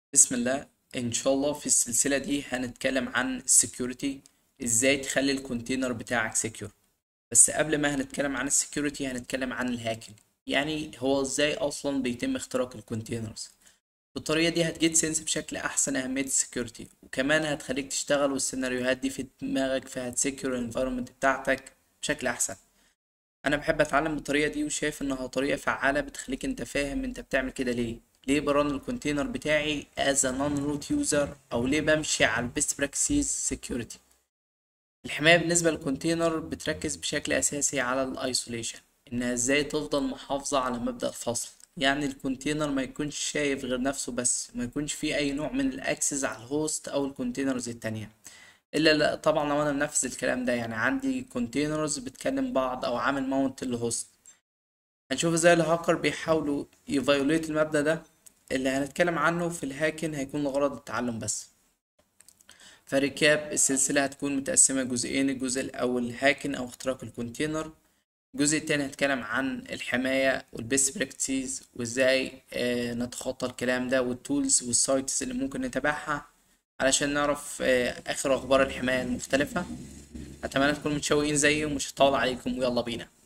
بسم الله ان شاء الله في السلسلة دي هنتكلم عن السكيورتي ازاي تخلي الكونتينر بتاعك سكيور بس قبل ما هنتكلم عن السكيورتي هنتكلم عن الهاكينج يعني هو ازاي اصلا بيتم اختراق الكونتينرز بالطريقة دي هتجيت سنس بشكل احسن اهمية السكيورتي وكمان هتخليك تشتغل والسيناريوهات دي في دماغك فهتسكيور الانفايرمنت بتاعتك بشكل احسن انا بحب اتعلم بالطريقه دي وشايف انها طريقه فعاله بتخليك انت فاهم انت بتعمل كده ليه ليه بران الكونتينر بتاعي as a non-root user او ليه بمشي على البيست practices security الحماية بالنسبة للكونتينر بتركز بشكل أساسي على الايسوليشن إنها إزاي تفضل محافظة على مبدأ الفصل يعني الكونتينر ما يكونش شايف غير نفسه بس ما يكونش فيه أي نوع من الأكسس على الهوست أو الكونتينرز التانية الا لا طبعا لو انا منفذ الكلام ده يعني عندي كونتينرز بتكلم بعض او عامل ماونت للهوست هنشوف ازاي الهاكر بيحاولوا يفايوليت المبدأ ده اللي هنتكلم عنه في الهاكين هيكون لغرض التعلم بس فريكاب السلسلة هتكون متقسمة جزئين الجزء الأول هاكين أو اختراق الكونتينر الجزء التاني هتكلم عن الحماية والبيست براكتسز وازاي آه، نتخطى الكلام ده والتولز والسايتس اللي ممكن نتابعها علشان نعرف آه، آخر أخبار الحماية المختلفة أتمنى تكونوا متشوقين زيي ومش هطول عليكم ويلا بينا